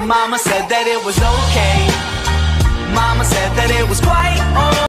Mama said that it was okay. Mama said that it was quite alright.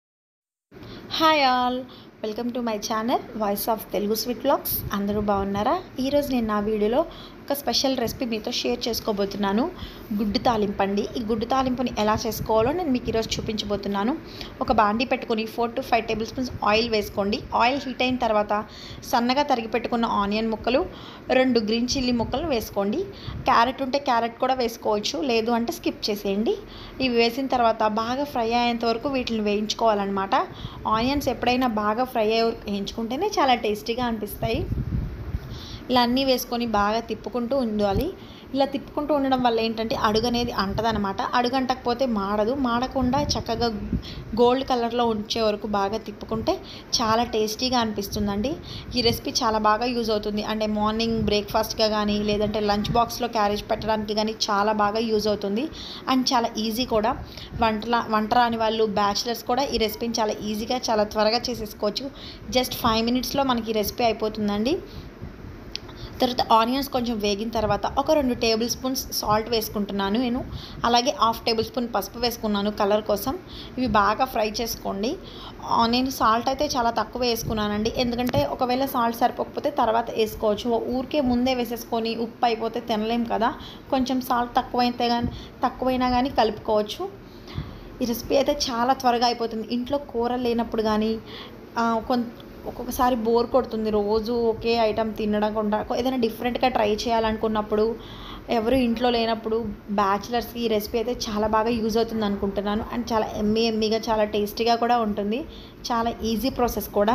Hi all welcome to my channel voice of Telugu sweet blogs అందరూ బాగున్నారా ఈరోజు నేను నా వీడియోలో ఒక special recipe మీతో share చేసుకోబోతున్నాను గుడ్డు తాలింపండి ఈ గుడ్డు తాలింపుని ఎలా చేసుకోవాలో నేను మీకు ఈరోజు చూపించబోతున్నాను ఒక బాండి పెట్టుకొని four to five tablespoons oil వేసుకోండి ఆయిల్ హీట్ అయిన తర్వాత సన్నగా తరిగి పెట్టుకున్న ఆనియన్ ముక్కలు రెండు గ్రీన్ చిల్లీ ముక్కలు వేసుకోండి క్యారెట్ ఉంటే క్యారెట్ కూడా వేసుకోవచ్చు లేదు అంటే స్కిప్ చేసేయండి ఇవి వేసిన తర్వాత బాగా ఫ్రై అయ్యేంత వరకు వీటిని వేయించుకోవాలన్నమాట ఆనియన్స్ ఎప్పుడైనా బాగా ఫ్రై అయ్యే వరకు వేయించుకుంటేనే చాలా టేస్టీగా అనిపిస్తాయి ఇలా అన్నీ వేసుకొని బాగా తిప్పుకుంటూ ఉండాలి ఇలా తిప్పుకుంటూ ఉండడం వల్ల ఏంటంటే అడుగు అనేది అంటదనమాట అడుగు అంటకపోతే మాడదు మాడకుండా చక్కగా గోల్డ్ కలర్లో ఉంచే వరకు బాగా తిప్పుకుంటే చాలా టేస్టీగా అనిపిస్తుందండి ఈ రెసిపీ చాలా బాగా యూజ్ అవుతుంది అంటే మార్నింగ్ బ్రేక్ఫాస్ట్గా కానీ లేదంటే లంచ్ బాక్స్లో క్యారేజ్ పెట్టడానికి కానీ చాలా బాగా యూజ్ అవుతుంది అండ్ చాలా ఈజీ కూడా వంటల వంట రాని వాళ్ళు బ్యాచిలర్స్ కూడా ఈ రెసిపీని చాలా ఈజీగా చాలా త్వరగా చేసేసుకోవచ్చు జస్ట్ ఫైవ్ మినిట్స్లో మనకి ఈ రెసిపీ అయిపోతుందండి తర్వాత ఆనియన్స్ కొంచెం వేగిన తర్వాత ఒక రెండు టేబుల్ స్పూన్స్ సాల్ట్ వేసుకుంటున్నాను నేను అలాగే హాఫ్ టేబుల్ స్పూన్ పసుపు వేసుకున్నాను కలర్ కోసం ఇవి బాగా ఫ్రై చేసుకోండి ఆ, నేను సాల్ట్ అయితే చాలా తక్కువ వేసుకున్నానండి ఎందుకంటే ఒకవేళ సాల్ట్ సరిపోకపోతే తర్వాత వేసుకోవచ్చు ఊరికే ముందే వేసేసుకొని ఉప్పు అయిపోతే తినలేం కదా కొంచెం సాల్ట్ తక్కువైతే కానీ తక్కువైనా కానీ కలుపుకోవచ్చు ఈ రెసిపీ అయితే చాలా త్వరగా అయిపోతుంది ఇంట్లో కూర లేనప్పుడు కానీ కొంత ఒక్కొక్కసారి బోర్ కొడుతుంది రోజు ఒకే ఐటమ్ తినకుండా ఏదైనా డిఫరెంట్గా ట్రై చేయాలనుకున్నప్పుడు ఎవరు ఇంట్లో లేనప్పుడు బ్యాచిలర్స్కి ఈ రెసిపీ అయితే చాలా బాగా యూజ్ అవుతుంది అనుకుంటున్నాను అండ్ చాలా ఎమ్మీ ఎమ్మీగా చాలా టేస్టీగా కూడా ఉంటుంది చాలా ఈజీ ప్రాసెస్ కూడా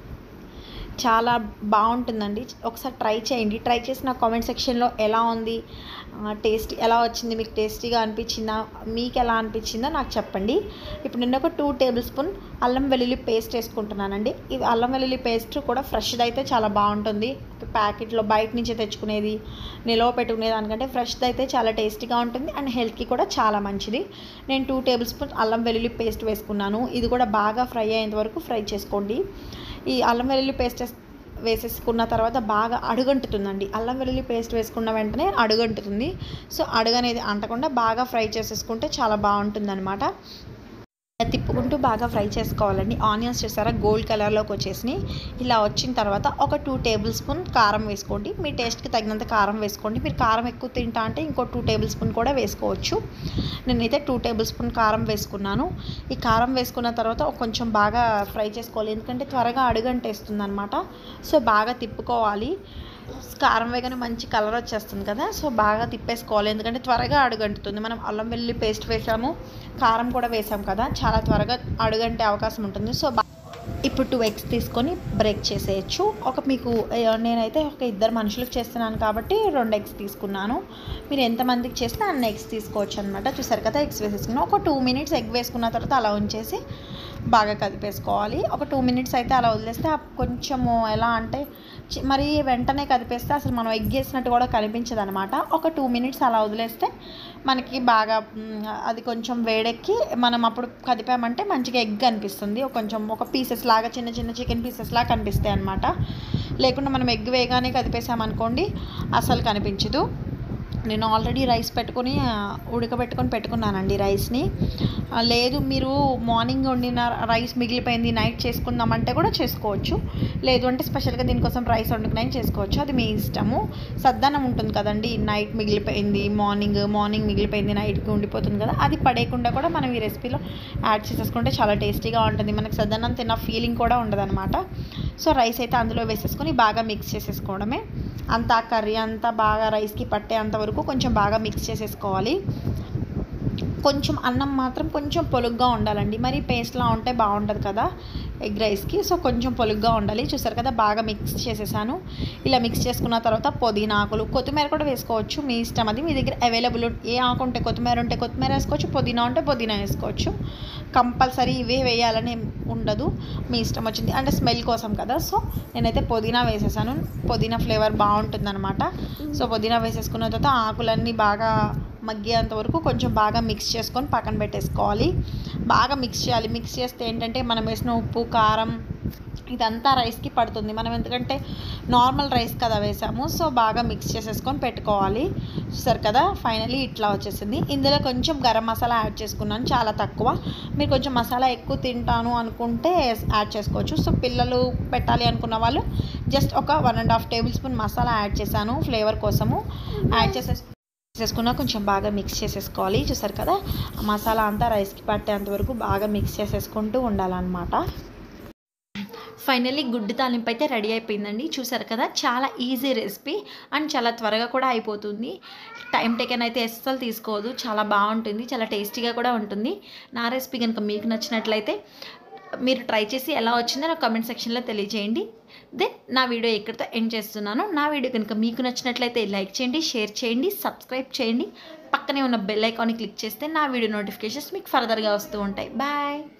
చాలా బాగుంటుందండి ఒకసారి ట్రై చేయండి ట్రై చేసి నా కామెంట్ సెక్షన్లో ఎలా ఉంది టేస్ట్ ఎలా వచ్చింది మీకు టేస్టీగా అనిపించిందా మీకు ఎలా అనిపించిందో నాకు చెప్పండి ఇప్పుడు నేను ఒక టూ టేబుల్ స్పూన్ అల్లం వెల్లుల్లి పేస్ట్ వేసుకుంటున్నానండి ఇది అల్లం వెల్లుల్లి పేస్ట్ కూడా ఫ్రెష్ది అయితే చాలా బాగుంటుంది ప్యాకెట్లో బయట నుంచి తెచ్చుకునేది నిలవ పెట్టుకునే దానికంటే ఫ్రెష్ది అయితే చాలా టేస్టీగా ఉంటుంది అండ్ హెల్త్కి కూడా చాలా మంచిది నేను టూ టేబుల్ స్పూన్ అల్లం వెల్లుల్లి పేస్ట్ వేసుకున్నాను ఇది కూడా బాగా ఫ్రై అయ్యేంత వరకు ఫ్రై చేసుకోండి ఈ అల్లం వెల్లుల్లి పేస్ట్ వేస్- వేసేసుకున్న తర్వాత బాగా అడుగంటుతుందండి అల్లం వెల్లుల్లి పేస్ట్ వేసుకున్న వెంటనే అడుగంటుతుంది సో అడుగు అనేది అంటకుండా బాగా ఫ్రై చేసేసుకుంటే చాలా బాగుంటుంది అనమాట తిప్పుకుంటూ బాగా ఫ్రై చేసుకోవాలండి ఆనియన్స్ చూసారా గోల్డ్ కలర్లోకి వచ్చేసినాయి ఇలా వచ్చిన తర్వాత ఒక టూ టేబుల్ స్పూన్ కారం వేసుకోండి మీ టేస్ట్కి తగినంత కారం వేసుకోండి మీరు కారం ఎక్కువ తింటా అంటే ఇంకో టూ టేబుల్ స్పూన్ కూడా వేసుకోవచ్చు నేనైతే టూ టేబుల్ స్పూన్ కారం వేసుకున్నాను ఈ కారం వేసుకున్న తర్వాత ఒక కొంచెం బాగా ఫ్రై చేసుకోవాలి ఎందుకంటే త్వరగా అడుగంటేస్తుంది అనమాట సో బాగా తిప్పుకోవాలి కారం వేగానే మంచి కలర్ వచ్చేస్తుంది కదా సో బాగా తిప్పేసుకోవాలి ఎందుకంటే త్వరగా అడుగంటుతుంది మనం అల్లం వెల్లుల్లి పేస్ట్ వేసాము కారం కూడా వేసాం కదా చాలా త్వరగా అడుగంటే అవకాశం ఉంటుంది సో బా- ఇప్పుడు టూ ఎగ్స్ తీసుకొని బ్రేక్ చేసేయచ్చు ఒక మీకు ఏ, నేనైతే ఒక ఇద్దరు మనుషులకు చేస్తున్నాను కాబట్టి రెండు ఎగ్స్ తీసుకున్నాను మీరు ఎంతమందికి చేసినా అన్ని ఎగ్స్ తీసుకోవచ్చు అనమాట చూసారు కదా ఎగ్స్ వేసేసుకున్నాను ఒక టూ మినిట్స్ ఎగ్ వేసుకున్న తర్వాత అలా ఉంచేసి బాగా కదిపేసుకోవాలి ఒక టూ మినిట్స్ అయితే అలా వదిలేస్తే ఆ కొంచెము ఎలా అంటే చి- మరి వెంటనే కదిపేస్తే అసలు మనం ఎగ్ వేసినట్టు కూడా కనిపించదు అనమాట ఒక టూ మినిట్స్ అలా వదిలేస్తే మనకి బాగా మ్, అది కొంచెం వేడెక్కి మనం అప్పుడు కదిపామంటే మంచిగా ఎగ్ అనిపిస్తుంది ఒక కొంచెం ఒక పీసెస్ లాగా చిన్న చిన్న చికెన్ పీసెస్ లాగా కనిపిస్తాయి అనమాట లేకుండా మనం ఎగ్ వేయగానే కదిపేసామనుకోండి అసలు కనిపించదు నేను ఆల్రెడీ రైస్ పెట్టుకొని ఆ, ఉడకబెట్టుకొని పెట్టుకున్నానండి రైస్ని ఆ, లేదు మీరు మార్నింగ్ వండిన రైస్ మిగిలిపోయింది నైట్ చేసుకుందామంటే కూడా చేసుకోవచ్చు లేదు అంటే స్పెషల్గా దీనికోసం రైస్ వండుకుని చేసుకోవచ్చు అది మీ ఇష్టము సద్దనం ఉంటుంది కదండి నైట్ మిగిలిపోయింది మార్నింగ్ మార్నింగ్ మిగిలిపోయింది నైట్కి ఉండిపోతుంది కదా అది పడేయకుండా కూడా మనం ఈ రెసిపీలో యాడ్ చేసేసుకుంటే చాలా టేస్టీగా ఉంటుంది మనకి సద్దన్నం తిన్న ఫీలింగ్ కూడా ఉండదన్నమాట సో రైస్ అయితే అందులో వేసేసుకొని బాగా మిక్స్ చేసేసుకోవడమే అంతా కర్రీ అంతా బాగా రైస్కి పట్టేంత వరకు కొంచెం బాగా మిక్స్ చేసేసుకోవాలి కొంచెం అన్నం మాత్రం కొంచెం పొలుగ్గా ఉండాలండి మరి పేస్ట్లా ఉంటే బాగుంటుంది కదా ఎగ్ రైస్కి సో కొంచెం పొలుగ్గా ఉండాలి చూసారు కదా బాగా మిక్స్ చేసేసాను ఇలా మిక్స్ చేసుకున్న తర్వాత పుదీనా ఆకులు కొత్తిమీర కూడా వేసుకోవచ్చు మీ ఇష్టం అది మీ దగ్గర అవైలబుల్ ఏ ఆకు ఉంటే కొత్తిమీర ఉంటే కొత్తిమీర వేసుకోవచ్చు పుదీనా ఉంటే పుదీనా వేసుకోవచ్చు కంపల్సరీ ఇవే వేయాలని ఏం ఉండదు మీ ఇష్టం వచ్చింది అంటే స్మెల్ కోసం కదా సో నేనైతే పుదీనా వేసేసాను పుదీనా ఫ్లేవర్ బాగుంటుందన్నమాట సో పుదీనా వేసేసుకున్న తర్వాత ఆకులన్నీ బాగా మగ్గేంత వరకు కొంచెం బాగా మిక్స్ చేసుకొని పక్కన పెట్టేసుకోవాలి బాగా మిక్స్ చేయాలి మిక్స్ చేస్తే ఏంటంటే మనం వేసిన ఉప్పు కారం ఇదంతా రైస్కి పడుతుంది మనం ఎందుకంటే నార్మల్ రైస్ కదా వేసాము సో బాగా మిక్స్ చేసేసుకొని పెట్టుకోవాలి చూసారు కదా ఫైనలీ ఇట్లా వచ్చేసింది ఇందులో కొంచెం గరం మసాలా యాడ్ చేసుకున్నాను చాలా తక్కువ మీరు కొంచెం మసాలా ఎక్కువ తింటాను అనుకుంటే యాడ్ చేసుకోవచ్చు సో పిల్లలు పెట్టాలి అనుకున్న వాళ్ళు జస్ట్ ఒక one and half tablespoon masala add చేశాను ఫ్లేవర్ కోసము యాడ్ చేసేసి చేసుకున్న కొంచెం బాగా మిక్స్ చేసేసుకోవాలి చూసారు కదా ఆ మసాలా అంతా రైస్కి పట్టేంత వరకు బాగా మిక్స్ చేసేసుకుంటూ ఉండాలన్నమాట ఫైనల్లీ గుడ్డు తాలింపు అయితే రెడీ అయిపోయిందండి చూసారు కదా చాలా ఈజీ రెసిపీ అండ్ చాలా త్వరగా కూడా అయిపోతుంది టైం టేకెన్ అయితే అస్సలు తీసుకోవద్దు చాలా బాగుంటుంది చాలా టేస్టీగా కూడా ఉంటుంది నా రెసిపీ కనుక మీకు నచ్చినట్లయితే మీరు ట్రై చేసి ఎలా వచ్చిందో నాకు కమెంట్ సెక్షన్లో తెలియజేయండి దెన్ నా వీడియో ఇక్కడితో ఎండ్ చేస్తున్నాను నా వీడియో కనుక మీకు నచ్చినట్లయితే లైక్ చేయండి షేర్ చేయండి సబ్స్క్రైబ్ చేయండి పక్కనే ఉన్న బెల్ ఐకాన్ని క్లిక్ చేస్తే నా వీడియో నోటిఫికేషన్స్ మీకు ఫర్దర్గా వస్తూ ఉంటాయి బాయ్